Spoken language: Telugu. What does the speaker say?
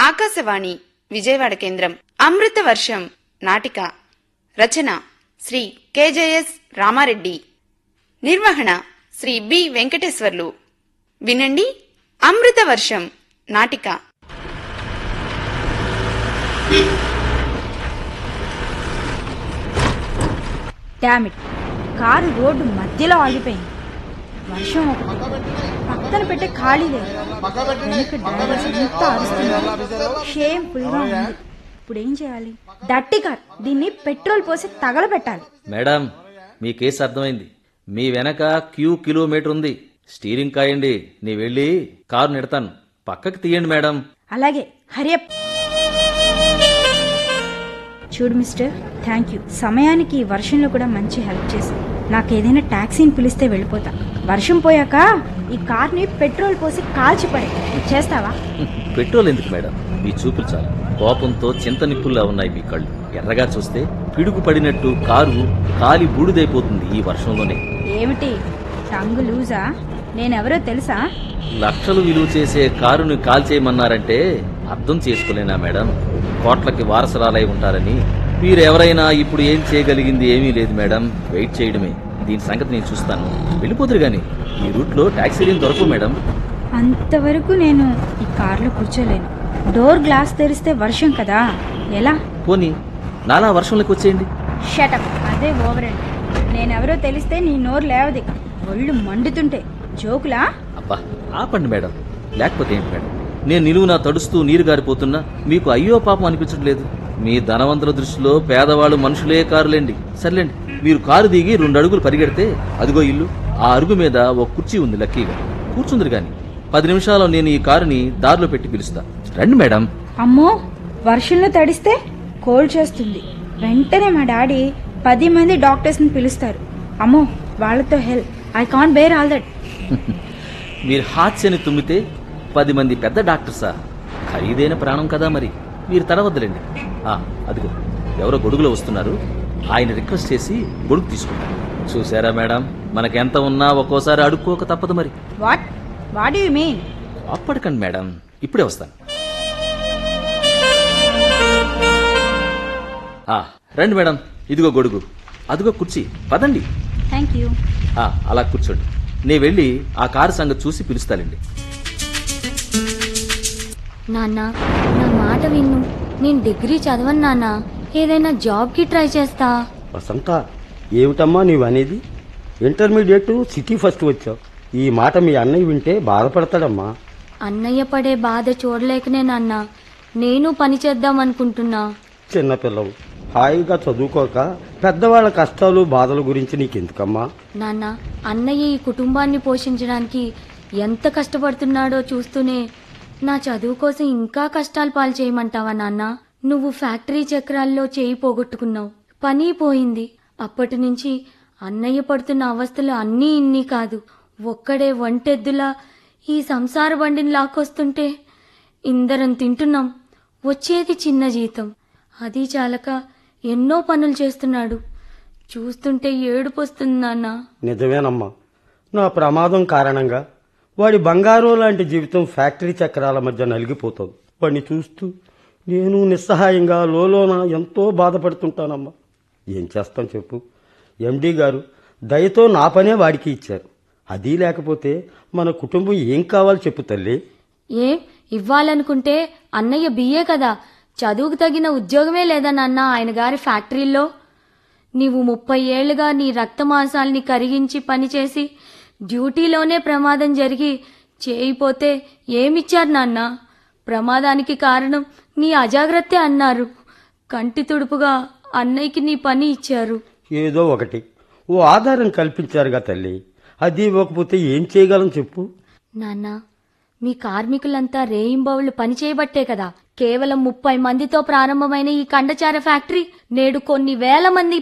ఆకాశవాణి విజయవాడ కేంద్రం అమృత వర్షం నాటిక రచన శ్రీ కెజెఎస్ రామారెడ్డి నిర్వహణ శ్రీ బి వెంకటేశ్వర్లు వినండి అమృత వర్షం నాటిక డామిట్ కారు రోడ్డు మధ్యలో ఆగిపోయింది వర్షం ఒకటి పక్కన పెట్టే ఖాళీ లేదు వెనక డ్రైవర్స్ అంతా అరుస్తున్నారు షేమ్ఫుల్ గా ఉంది ఇప్పుడు ఏం చేయాలి డట్టి కార్ దీన్ని పెట్రోల్ పోసి తగలబెట్టాలి మేడం మీ కేసు అర్థమైంది మీ వెనక క్యూ కిలోమీటర్ ఉంది స్టీరింగ్ కాయండి నీ వెళ్ళి కారు నెడతాను పక్కకి తీయండి మేడం అలాగే హరియప్ చూడు మిస్టర్ థ్యాంక్ యూ సమయానికి ఈ వర్షంలో కూడా మంచి హెల్ప్ చేసి నాకు ఏదైనా టాక్సీని పిలిస్తే వెళ్ళిపోతా వర్షం పోయాక ఈ కార్ని పెట్రోల్ పోసి కాల్చిపడే చేస్తావా పెట్రోల్ ఎందుకు మేడం మీ చూపులు చాలు కోపంతో చింత నిప్పుల్లా ఉన్నాయి మీ కళ్ళు ఎర్రగా చూస్తే పిడుగు పడినట్టు కారు కాలి బూడిదైపోతుంది ఈ వర్షంలోనే ఏమిటి టంగు లూజా నేనెవరో తెలుసా లక్షలు విలువ చేసే కారుని కాల్చేయమన్నారంటే అర్థం చేసుకోలేనా మేడం కోట్లకి వారసరాలై ఉంటారని మీరు ఎవరైనా ఇప్పుడు ఏం చేయగలిగింది ఏమీ లేదు మేడం వెయిట్ చేయడమే దీని సంగతి నేను చూస్తాను వెళ్ళిపోతురు గాని ఈ రూట్లో టాక్సీలు దొరకవు మేడం అంతవరకు నేను ఈ కార్లో కూర్చోలేను డోర్ గ్లాస్ తెరిస్తే వర్షం కదా ఎలా పోనీ నాలా వర్షంలోకి వచ్చేయండి షటప్ అదే ఓవర్ అండి నేనెవరో తెలిస్తే నీ నోరు లేవది ఒళ్ళు మండుతుంటే జోకులా అబ్బా ఆపండి మేడం లేకపోతే ఏంటి మేడం నేను నిలువునా తడుస్తూ నీరు గారిపోతున్నా మీకు అయ్యో పాపం అనిపించట్లేదు మీ ధనవంతుల దృష్టిలో పేదవాళ్ళు మనుషులే కారులేండి సర్లేండి మీరు కారు దిగి రెండు అడుగులు పరిగెడితే అదిగో ఇల్లు ఆ అరుగు మీద ఒక కుర్చీ ఉంది లక్కీగా కూర్చుందిరు గాని పది నిమిషాల్లో నేను ఈ కారుని దారిలో పెట్టి పిలుస్తా రండి మేడం అమ్మో వర్షంలో తడిస్తే కోల్డ్ చేస్తుంది వెంటనే మా డాడీ పది మంది డాక్టర్స్ని పిలుస్తారు అమ్మో వాళ్ళతో help I can't bear all that మీరు హాస్యని తుమ్మితే పది మంది పెద్ద డాక్టర్సా ఖరీదైన ప్రాణం కదా మరి మీరు తడవద్దులేండి ఆ, అదిగో ఎవరో గొడుగులో వస్తున్నారు ఆయన రిక్వెస్ట్ చేసి గొడుగు తీసుకుంటారు చూసారా మేడం మనకెంత ఉన్నా ఒక్కోసారి అడుక్కోక తప్పదు మరి వాట్ వాట్ యు మీన్ అప్పటికండి మేడం ఇప్పుడే వస్తాను ఆ, రండి మేడం ఇదిగో గొడుగు అదిగో కుర్చీ పదండి థ్యాంక్ యూ ఆ, అలా కూర్చోండి నే వెళ్ళి ఆ కారు సంగతి చూసి పిలుస్తానండి నాన్న నా మాట విన్ను నేను డిగ్రీ చదవను నాన్న ఏదైనా జాబ్కి ట్రై చేస్తా వసంత ఏమిటమ్మా నీవు అనేది ఇంటర్మీడియట్ సిటీ ఫస్ట్ వచ్చావు ఈ మాట మీ అన్నయ్య వింటే బాధపడతాడమ్మా అన్నయ్య పడే బాధ చూడలేకనే నాన్న నేను పని చేద్దాం అనుకుంటున్నా చిన్నపిల్లవు హాయిగా చదువుకోక పెద్దవాళ్ళ కష్టాలు బాధల గురించి నీకెందుకమ్మా నాన్న అన్నయ్య ఈ కుటుంబాన్ని పోషించడానికి ఎంత కష్టపడుతున్నాడో చూస్తూనే నా చదువు కోసం ఇంకా కష్టాలు పాలు చేయమంటావా నాన్న నువ్వు ఫ్యాక్టరీ చక్రాల్లో చేయి పోగొట్టుకున్నావు పని పోయింది అప్పటి నుంచి అన్నయ్య పడుతున్న అవస్థలు అన్నీ ఇన్ని కాదు ఒక్కడే ఒంటెద్దులా ఈ సంసార బండిని లాక్కొస్తుంటే ఇందరం తింటున్నాం వచ్చేది చిన్న జీతం అది చాలక ఎన్నో పనులు చేస్తున్నాడు చూస్తుంటే ఏడుపు వస్తుంది నాన్న నిజమేనమ్మా నా ప్రమాదం కారణంగా వాడి బంగారు లాంటి జీవితం ఫ్యాక్టరీ చక్రాల మధ్య నలిగిపోతుంది వాడిని చూస్తూ నేను నిస్సహాయంగా లోలోన ఎంతో బాధపడుతుంటానమ్మా ఏం చేస్తాం చెప్పు ఎండి గారు దయతో నా పనే వాడికి ఇచ్చారు అది లేకపోతే మన కుటుంబం ఏం కావాలి చెప్పు తల్లి ఏం ఇవ్వాలనుకుంటే అన్నయ్య బిఏ కదా చదువుకు తగిన ఉద్యోగమే లేదా నాన్న ఆయన గారి ఫ్యాక్టరీలో నీవు ముప్పై ఏళ్లుగా నీ రక్తమాంసాల్ని కరిగించి పనిచేసి డ్యూటీలోనే ప్రమాదం జరిగి చేయిపోతే ఏమిచ్చారు నాన్న ప్రమాదానికి కారణం నీ అజాగ్రత్తే అన్నారు కంటి తుడుపుగా అన్నయ్యకి నీ పని ఇచ్చారు ఏదో ఒకటి ఓ ఆధారం కల్పించారుగా తల్లి అది ఇవ్వకపోతే ఏం చేయగలం చెప్పు నాన్న మీ కార్మికులంతా రేయింబవుళ్ళు పని చేయబట్టే కదా కేవలం ముప్పై మందితో ప్రారంభమైన ఈ కండచార ఫ్యాక్టరీ నేడు కొన్ని వేల మంది